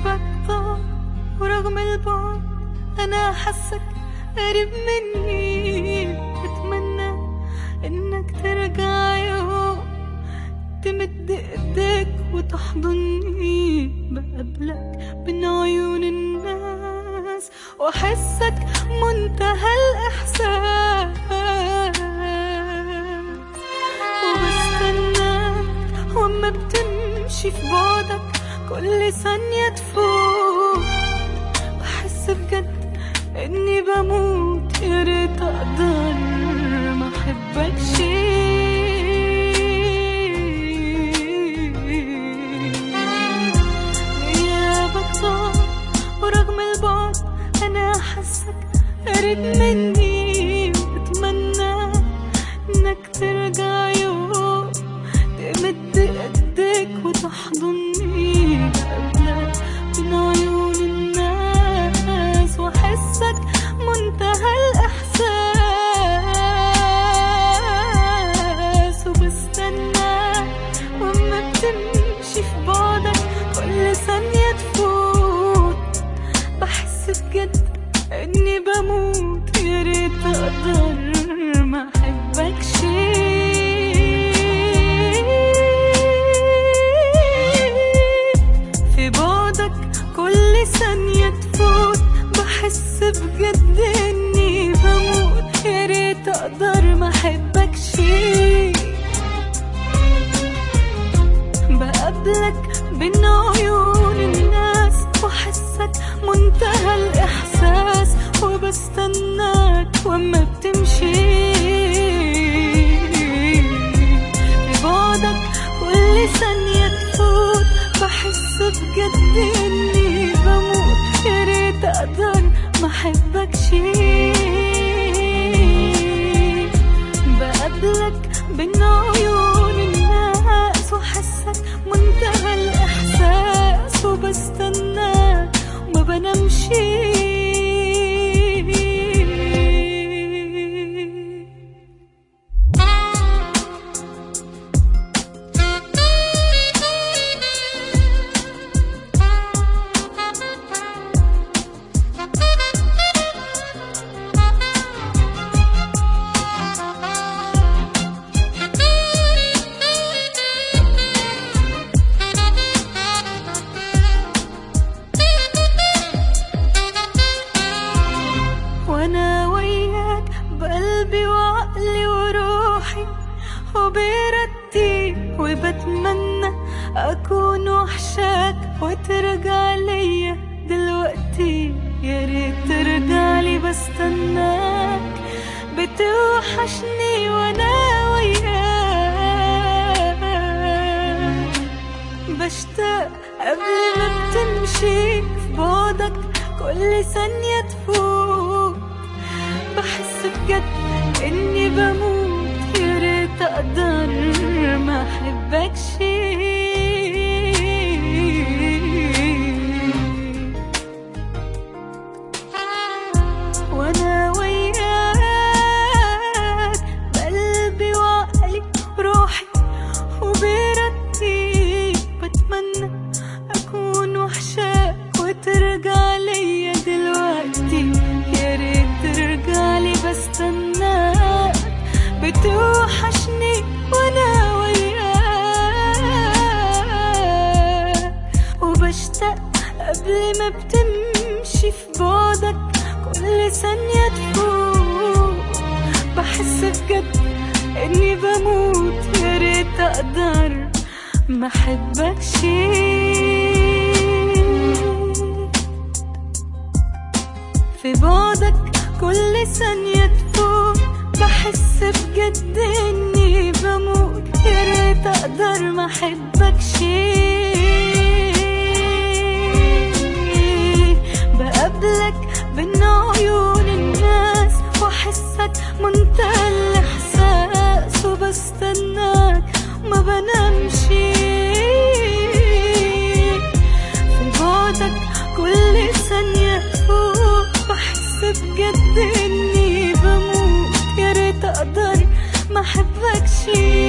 غيابك طال ورغم البعد أنا حسك قريب مني بتمنى إنك ترجع يوم تمد ايديك وتحضني بقابلك بين عيون الناس واحسك منتهى الاحساس وبستناك وما بتمشي في بعدك كل ثانية تفوت بحس بجد اني بموت يا ريت اقدر ما احبكش غيابك طال ورغم البعد انا حاسك قريب مني وبتمنى انك ترجع يوم تمد ايديك وتحضني قبلك من عيون الناس واحسك منتهى الاحساس وبستناك وما بتمشي في بعدك كل ثانية تفوت بحس بجد اني بموت يا ريت اقدر ما احبكش في بعدك كل ثانية تفوت بحس بجد اني بموت يا ريت اقدر ما احبكش بقابلك بين عيون الناس واحسك منتهى الاحساس وبستناك وما بتمشي في بعدك كل ثانية تفوت بحس بجد اني بموت يا ريت اقدر ما احبكش بقابلك بين عيون الناس واحسك منتهى الاحساس وبستناك وما بنامش وانا وياك بقلبي وعقلي وروحي وبيرتي وبتمنى اكون وحشاك وترجع ليا دلوقتي يا ريت ترجع لي بستناك بتوحشني وانا وياك بشتاق قبل ما بتمشي في بعدك كل ثانية تفوت بحس بجد اني بموت يا ريت اقدر ما احبكش وانا وياك بقلبي وعقلي روحي وبيرتي بتمنى اكون وحشاك وترجع ليا دلوقتي يا ريت ترجع لي بستناك بتوحشني وانا وياك وبشتاق قبل ما بتمشي في بعدك كل ثانية تفوت بحس بجد اني بموت يا ريت اقدر ما احبكش في بعدك كل ثانية تفوت بحس بجد اني بموت يا ريت اقدر ما احبكش بقابلك بين عيون الناس واحسك منتهى الاحساس وبستناك ما بنامش في بعدك كل ثانية تفوت بحس بجد اني بموت يا ريت اقدر ما احبكش